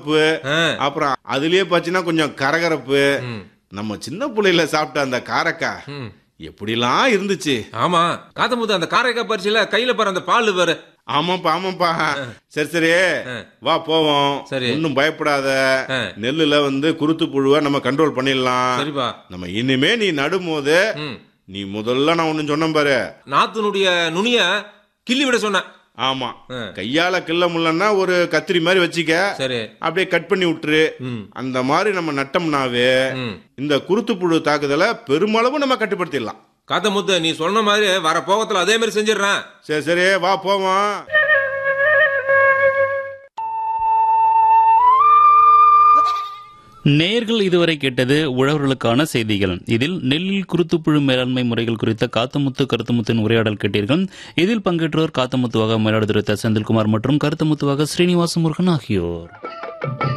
துவர்ப்பு ஆ. அப்புறம் அதுலயே பாத்தீங்கன்னா கொஞ்சம் கரகரப்பு ம். நம்ம சின்ன பிள்ளையில சாப்பிட்ட அந்த காரக்காய் ம். எப்படிலாம் இருந்துச்சு ஆமா காத்தமுத்து அந்த காரைக்காய் பறிச்சுல கையில பாரு அந்த பால் பாரு ஆமாப்பா ஆமாப்பா சரி சரி வா போவோம் சரி. ஒன்னும் பயப்படாத ஆ. நெல்லுல வந்து குருத்து புழுவை நம்ம கண்ட்ரோல் பண்ணிடலாம் சரிப்பா நம்ம இனிமே நீ நடும்போது ம். நீ முதல்ல நான் ஒன்னு சொன்னேன் பாரு நாத்தினுடைய நுனிய கிள்ளி விட சொன்னேன் ஆமா ஆ. கையால கிள்ள முடியலன்னா ஒரு கத்திரி மாதிரி வச்சுக்க சரி அப்படியே கட் பண்ணி விட்டுரு ம். அந்த மாதிரி நம்ம நட்டோம்னாவே ம். இந்த குருத்து புழு தாக்குதலை பெருமளவு நம்ம கட்டுப்படுத்திடலாம் காத்தமுத்து நீ சொன்ன மாதிரி வர போகத்துல அதே மாதிரி செஞ்சிடுறேன் சரி சரி வா போவோம் நேர்கள் இதுவரை கேட்டது உழவர்களுக்கான செய்திகள் இதில் நெல்லில் குருத்துப்புழு மேலாண்மை முறைகள் குறித்த காத்தமுத்து கருத்துமுத்தின் உரையாடல் கேட்டீர்கள் இதில் பங்கேற்றோர் காத்தமுத்துவாக மயிலாடுதுறை த. செந்தில்குமார் மற்றும் கருத்துமுத்துவாக ஸ்ரீனிவாச முருகன் ஆகியோர்